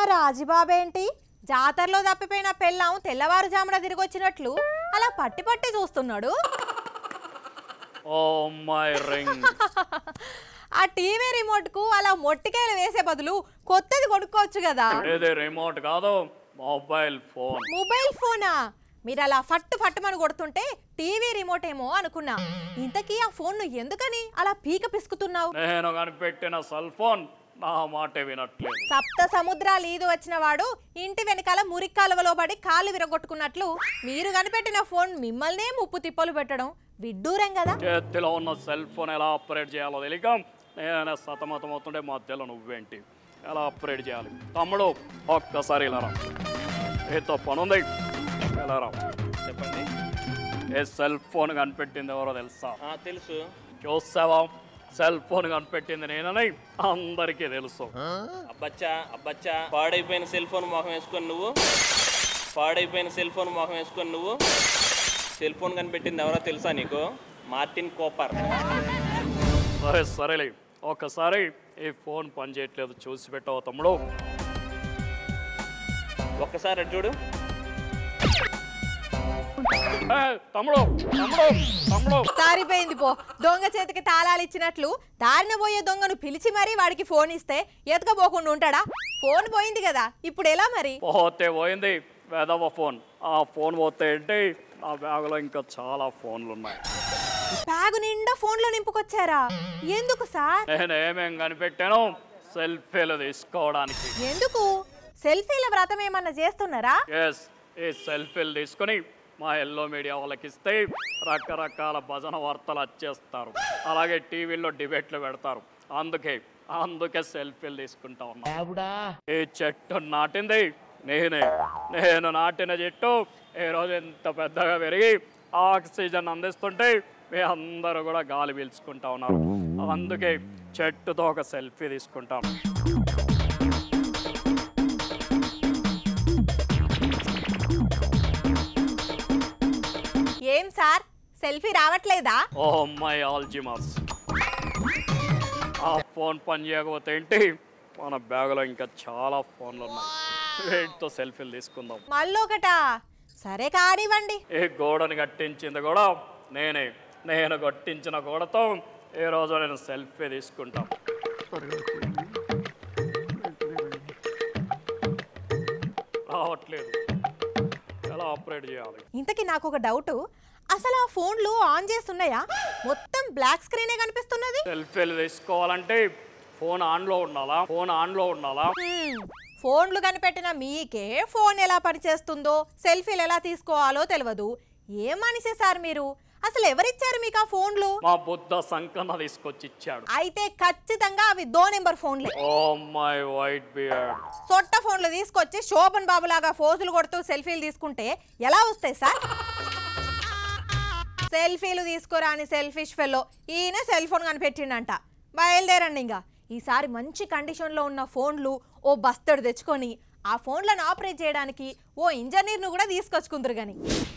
రాజీబాబేంటి జాతరలో తప్పిపోయిన పెళ్ళాం తెల్లవారుజామున తిరిగి వచ్చినట్లు అలా పట్టి పట్టి చూస్తున్నాడు ఓ మై రింగ్ ఆ టీవీ రిమోట్ కు అలా మొట్టికాయలు వేసే బదులు కొత్తది కొనుక్కోవచ్చు కదా ఇది రిమోట్ కాదు మొబైల్ ఫోన్ మొబైల్ ఫోనా మీరు అలా ఫట్టు ఫట్టుమని కొడుతుంటే టీవీ రిమోట్ ఏమో అనుకున్నా ఇంతకీ ఆ ఫోన్ ఎందుకని అలా పీక పిసుకుతున్నావు నేను కనిపెట్టిన సెల్ ఫోన్ నా మాట వినట్లేదు సప్త సముద్రాలు ఈదు వచ్చిన వాడు ఇంటి వెనకాల మురిక్కాలువలో పడి కాలు విరగొట్టుకున్నట్లు మీరు కనిపెట్టిన ఫోన్ మిమ్మల్నే ముప్పు తిప్పలు పెట్టడం విడ్డూరం కదా చేతిలో ఉన్న సెల్ ఫోన్ ఎలా ఆపరేట్ చేయాలో తెలియక నేను సతమతం అవుతుంటే మధ్యలో నువ్వేంటి ఎలా ఆపరేట్ చేయాలి తమ్ముడు ఒక్కసారి ఇలా రా ఏతో పనుంది ఇలా రా చెప్పండి ఏ సెల్ ఫోన్ కనిపెట్టింది ఎవరో తెలుసా ఆ, తెలుసు చూసావా సెల్ ఫోన్ కనిపెట్టింది నేనని అందరికీ తెలుసు అబ్బచ్చా అబ్బచ్చా పాడైపోయిన సెల్ ఫోన్ మొహం వేసుకొని నువ్వు పాడైపోయిన సెల్ ఫోన్ మొహం వేసుకొని నువ్వు సెల్ ఫోన్ కనిపెట్టింది ఎవరో తెలుసా నీకు మార్టిన్ కోపర్ సరే సరేలే ఒకసారి ఈ ఫోన్ పనిచేయట్లేదు చూసి పెట్టావు తమ్ముడు ఒక్కసారి అటు చూడు ఏ, తమ్ముడు తమ్ముడు తమ్ముడు సారిపోయింది పో దొంగ చేతికి తాళాలు ఇచ్చినట్లు దారిన పోయే దొంగను పిలిచి మరీ వాడికి ఫోన్ ఇస్తే ఎతకపోకుండా ఉంటాడా ఫోన్ పోయింది కదా ఇప్పుడు ఎలా మరి పోతే పోయింది వేదవ ఫోన్ ఆ ఫోన్ పోతే ఏంటి నా బ్యాగులో ఇంకా చాలా ఫోన్లు ఉన్నాయి బ్యాగు నిండా ఫోన్లో నింపుకొచ్చారా ఎందుకు సార్ నేను ఏమేం కనిపెట్టాను సెల్ఫీలు తీసుకోవడానికి ఎందుకు సెల్ఫీల వ్రతం ఏమన్నా చేస్తున్నారా ఎస్ ఈ సెల్ఫీలు తీసుకొని మా ఎల్లో మీడియా వాళ్ళకి ఇస్తే రకరకాల భజన వార్తలు వచ్చేస్తారు అలాగే టీవీలో డిబేట్లు పెడతారు అందుకే అందుకే సెల్ఫీలు తీసుకుంటా ఉన్నా ఈ చెట్టు నాటింది నేనే నేను నాటిన చెట్టు ఈరోజు ఎంత పెద్దగా పెరిగి ఆక్సిజన్ అందిస్తుంటే మీ అందరూ కూడా గాలి పీల్చుకుంటా ఉన్నారు అందుకే చెట్టుతో ఒక సెల్ఫీ తీసుకుంటాం ఏం సార్ సెల్ఫీ రావట్లేదా ఓ మై ఆల్జిమర్స్ ఆ ఫోన్ పని చేయకపోతే ఏంటి మన బ్యాగులో ఇంకా చాలా ఫోన్లు ఉన్నాయి వీటితో సెల్ఫీలు తీసుకుందాం మళ్ళొకటా సరే కానివ్వండి ఈ గోడని కట్టించింది కూడా నేనే నేను కట్టించిన గోడతో ఈ రోజు నేను సెల్ఫీ తీసుకుంటాం రావట్లేదు ఎలా ఆపరేట్ చేయాలి ఇంతకీ నాకు ఒక డౌట్ అసలు ఆ ఫోన్లు ఆన్ చేస్తున్నాయా మొత్తం బ్లాక్ స్క్రీనే కనిపిస్తున్నది సెల్ఫీలు తీసుకోవాలంటే ఫోన్ ఆన్లో ఉండాలా ఫోన్ ఆన్లో ఉండాలా హ్మ్, ఫోన్లు కనిపెట్టిన మీకే ఫోన్ ఎలా పనిచేస్తుందో సెల్ఫీలు ఎలా తీసుకోవాలో తెలియదు ఏ మనిషి సార్ మీరు అసలు ఎవరిచ్చారు మీకు ఆ ఫోన్లు మా బుద్ధ సంకన్న తీసుకొచ్చి ఇచ్చాడు అయితే ఖచ్చితంగా అవి దో నెంబర్ ఫోన్లే ఓ మై వైట్ బియర్డ్ సొట్ట ఫోన్లు తీసుకొచ్చి శోభన్ బాబు లాగా ఫోజులు కొడుతూ సెల్ఫీలు తీసుకుంటే ఎలా వస్తాయి సార్ సెల్ఫీలు తీసుకురా అని సెల్ఫిష్ ఫెల్లో ఈయన సెల్ ఫోన్ కనిపెట్టిండంట బయలుదేరండి ఇంకా ఈసారి మంచి కండిషన్లో ఉన్న ఫోన్లు ఓ బస్తడు తెచ్చుకొని ఆ ఫోన్లను ఆపరేట్ చేయడానికి ఓ ఇంజనీర్ను కూడా తీసుకొచ్చుకుందరు కానీ